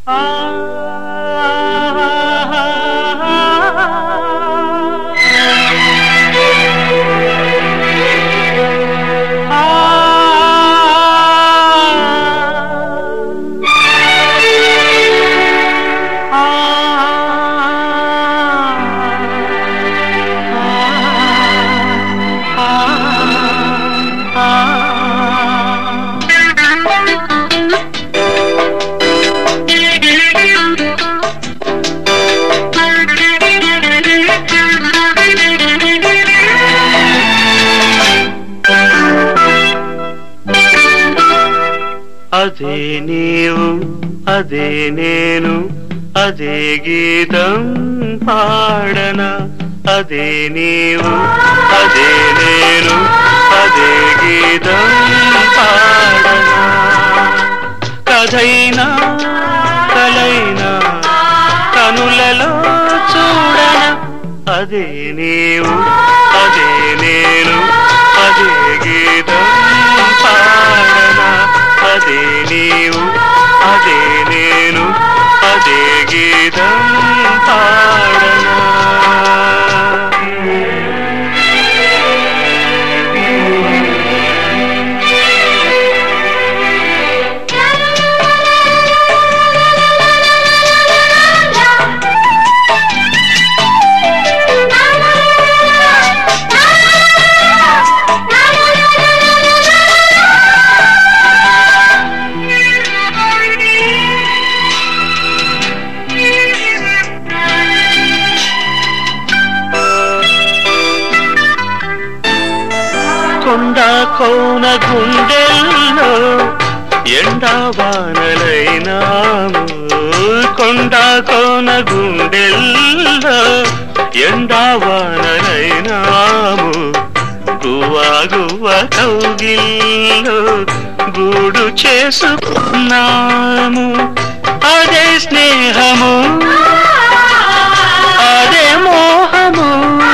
అదే నీవు అదే నేను అదే గీతం పాడన అదే నీవు అదే నేను అదే గీతం పాడన కథైనా కలైనా కనులలో చూడన అదే నీవు అదే నేను అదే గీతం పాడన అదే నీవు అదే నేను అదే గీతం పాడన కొండ కోన గుండెల్లో ఎండవానలైనాము కొండ కోన గుండెల్లో ఎండవానలైనాము గువ్వా గువ్వ కౌగిల్లో గూడు చేసుకున్నాము అదే స్నేహము అదే మోహము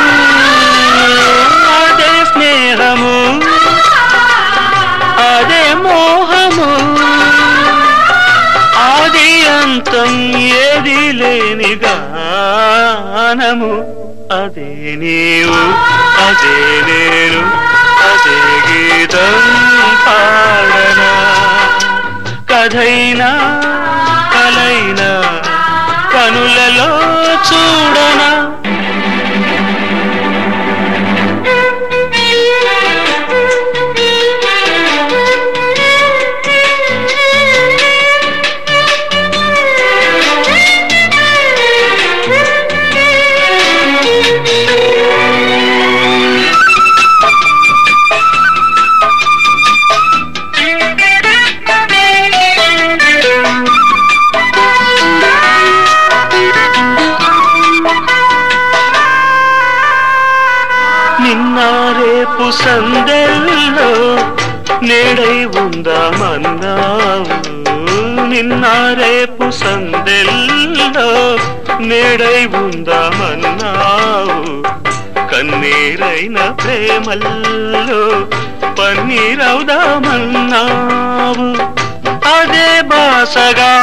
అదే స్నేహము అదే మోహము ఆది అంతం ఏది లేని గానము అదే నీవు అదే నేను అదే గీతం పాడనా కథైనా కలైనా కనులలో చూడనా నిన్న రేపు సందెల్లో నేడై ఉందామన్నావు నిన్న రేపు సందెల్లో నేడై ఉందామన్నావు కన్నీరైన ప్రేమల్లో పన్నీరవుదామన్నావు అదే బాసగా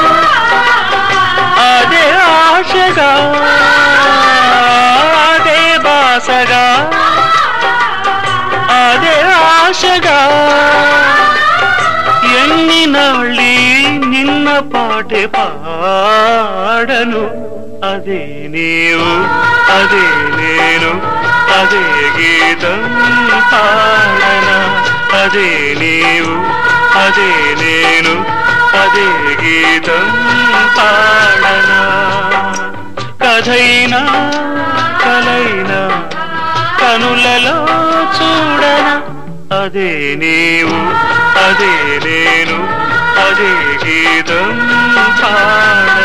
అదే ఆశగా అదే బాసగా అదే ఆశగా ఎన్ని నాళ్ళి నిన్న పాటే పాడను అదే నీవు అదే నేను అదే గీతం పాడన అదే నీవు అదే నేను అదే గీతం పాడనా కథైనా కలైనా కనులలో చూడనా అదే నీవు అదే నేను అదే గీతం పాడ